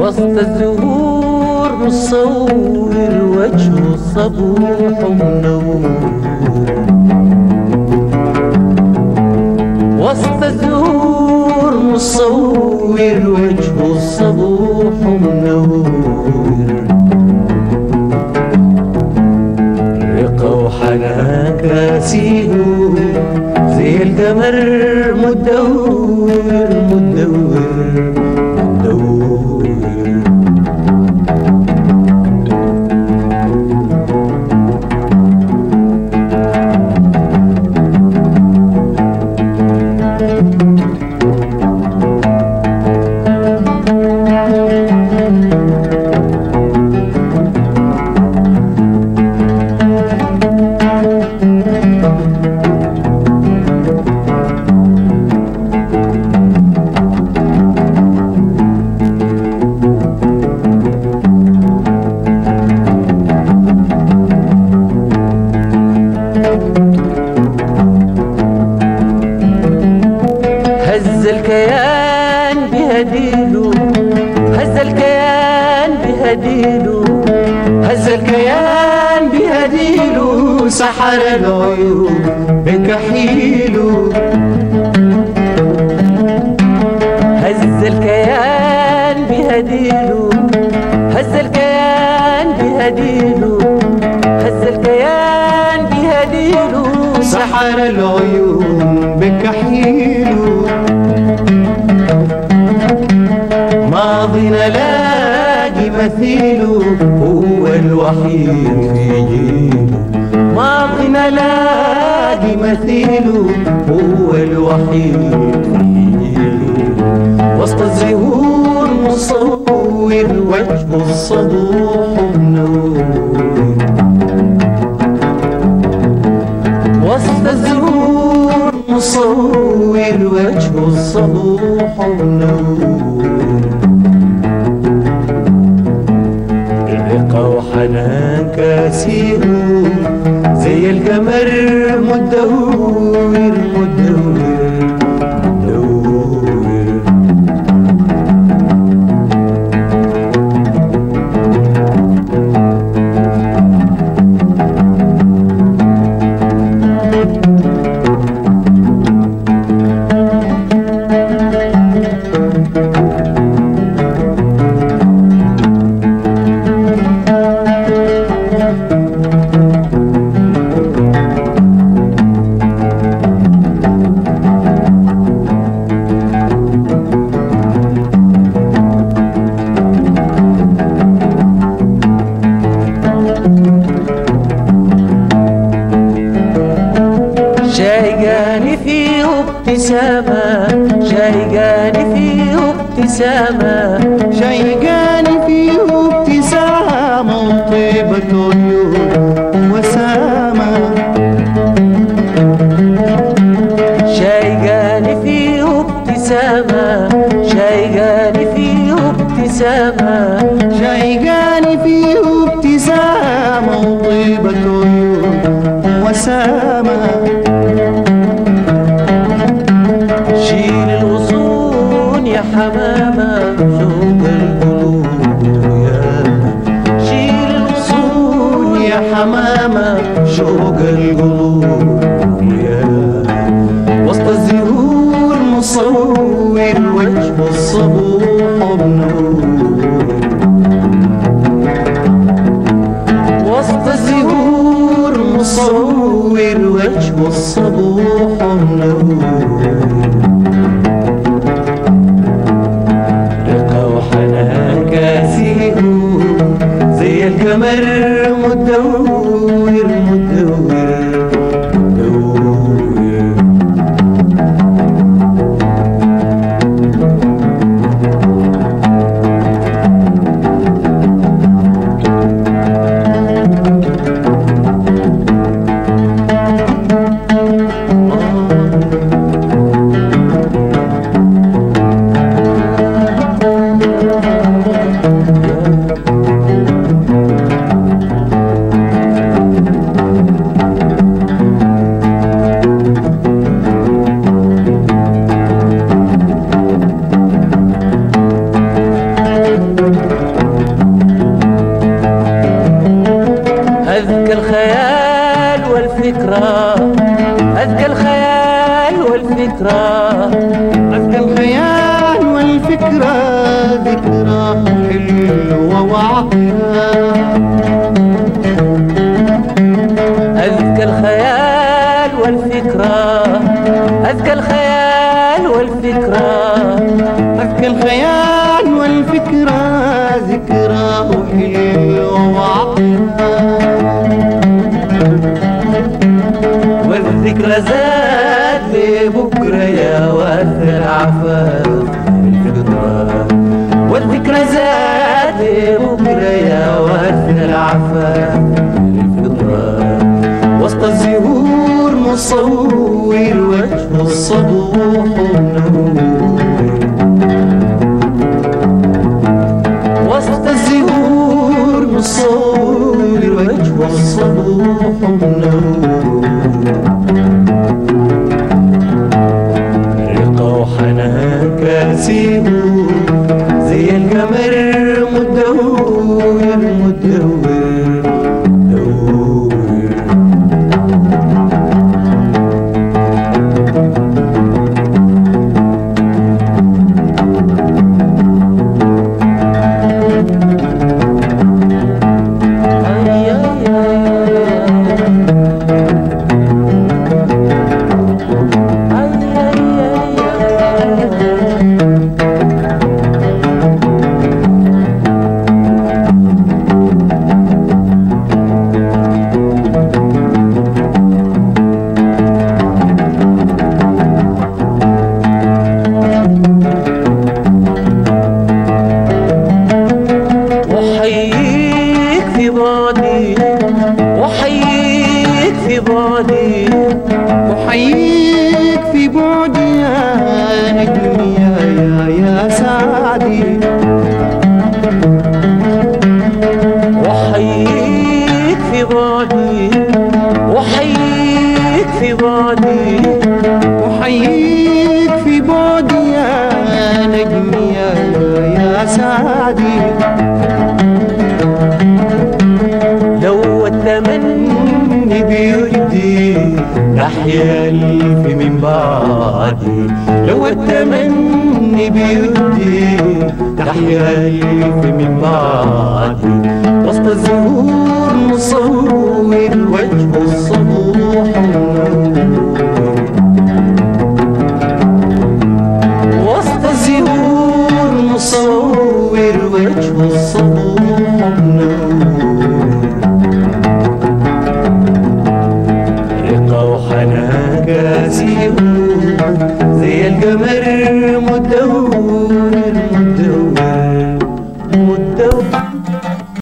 وسط الزهور مصور وجهه صبوح ومنور وسط الزهور مصور وجهه صبوح ومنور رقة وحنان كاسيله زي القمر مدور مدور مدور هز الكيان بهديله هز الكيان بهديله هز الكيان بهديله سحر العيون بكحيله هز الكيان بهديله هز الكيان بهديله هز الكيان بهديله سحر العيون بكحيله ماضينا لاقي مثيله هو الوحيد في جيله ماضينا لاقي مثيله هو الوحيد في جيله وسط الزهور مصور وجهه الصبوح منور وسط الزهور مصور وجهه الصبوح منور رقة وحنان كاسيره زي القمر مدور مدور مدور شايقاني فيه ابتسامة شايقاني فيه ابتسامة شيقان فيه ابتسامة وطيبة عيون وسامة شايقاني فيه ابتسامة شايقاني فيه ابتسامة شيقان فيه ابتسامة وطيبة عيون وسامة شيل الغصون يا حمامة شوق القلوب يا شيل الغصون يا حمامة شوق القلوب يا وسط الزهور مصور وجه الصبوح بنور وسط الزهور مصور وجه الصبوح منور رقة وحنان كاسيه زي القمر مدور مدور مدور والفكرة ذكرى حلوة وعطرة أذكى الخيال والفكرة أذكى الخيال والفكرة أذكى الخيال والفكرة ذكرى حلوة وعطرة والذكرى زاد لبكرة يا وافر عفاف الفطرة والذكرى زاد لبكرة يا وافر عفاف الفطرة وسط الزهور مصور وجه الصبوح منور وسط الزهور مصور وجه الصبوح منور رقة وحنان كاسيه زي القمر مدور مدور مدور أي أي وحييك في بعدي وحييك في بعدي أحييك في بعدي يا نجمي يا يا يا سعدي وحييك في بعدي وحييك في بعدي أحييك في بعدي يا نجمي يا يا يا سعدي لو التمني بيدي نحيا الف من بعدي لو التمني بيدي تحيا الف من بعدي وسط الزهور مصور وجه الصبور